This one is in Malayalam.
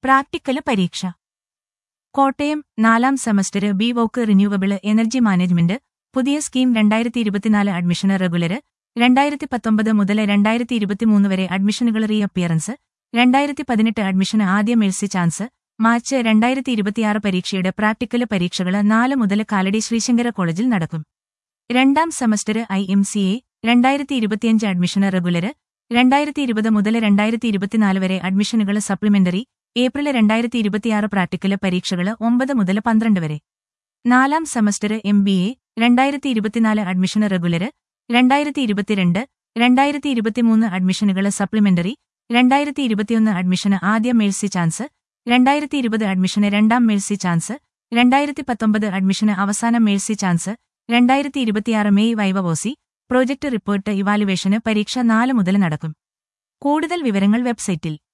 പ്രാക്ടിക്കല് പരീക്ഷ കോട്ടയം നാലാം semester B voc renewable energy management പുതിയ സ്കീം രണ്ടായിരത്തി ഇരുപത്തിനാല് അഡ്മിഷന് റെഗുലര് രണ്ടായിരത്തി പത്തൊമ്പത് മുതൽ രണ്ടായിരത്തി ഇരുപത്തിമൂന്ന് വരെ അഡ്മിഷനുകൾ റീ അപ്പിയറൻസ് രണ്ടായിരത്തി പതിനെട്ട് അഡ്മിഷന് ആദ്യ മെഴ്സി ചാൻസ് മാർച്ച് രണ്ടായിരത്തി ഇരുപത്തിയാറ് പരീക്ഷയുടെ പ്രാക്ടിക്കല് പരീക്ഷകൾ നാല് മുതൽ കാലടി ശ്രീശങ്കര കോളേജിൽ നടക്കും രണ്ടാം semester I M C A രണ്ടായിരത്തി ഇരുപത്തിയഞ്ച് അഡ്മിഷന് റെഗുലര് രണ്ടായിരത്തി ഇരുപത് മുതൽ രണ്ടായിരത്തി ഇരുപത്തിനാല് വരെ അഡ്മിഷനുകൾ സപ്ലിമെന്ററി ഏപ്രിൽ രണ്ടായിരത്തി ഇരുപത്തിയാറ് പ്രാക്ടിക്കല് പരീക്ഷകൾ ഒമ്പത് മുതൽ പന്ത്രണ്ട് വരെ നാലാം സെമസ്റ്റർ എം ബി എ രണ്ടായിരത്തി ഇരുപത്തിനാല് അഡ്മിഷന് റെഗുലര് രണ്ടായിരത്തി ഇരുപത്തിരണ്ട് രണ്ടായിരത്തി ഇരുപത്തിമൂന്ന് അഡ്മിഷനുകൾ സപ്ലിമെന്ററി രണ്ടായിരത്തി ഇരുപത്തിയൊന്ന് അഡ്മിഷന് ആദ്യ മേഴ്സി ചാൻസ് രണ്ടായിരത്തി ഇരുപത് അഡ്മിഷന് രണ്ടാം മേഴ്സി ചാൻസ് രണ്ടായിരത്തി പത്തൊമ്പത് അഡ്മിഷന് അവസാന മേഴ്സി ചാൻസ് രണ്ടായിരത്തി ഇരുപത്തിയാറ് May viva voce project report evaluation പരീക്ഷ നാല് മുതൽ നടക്കും കൂടുതൽ വിവരങ്ങൾ വെബ്സൈറ്റിൽ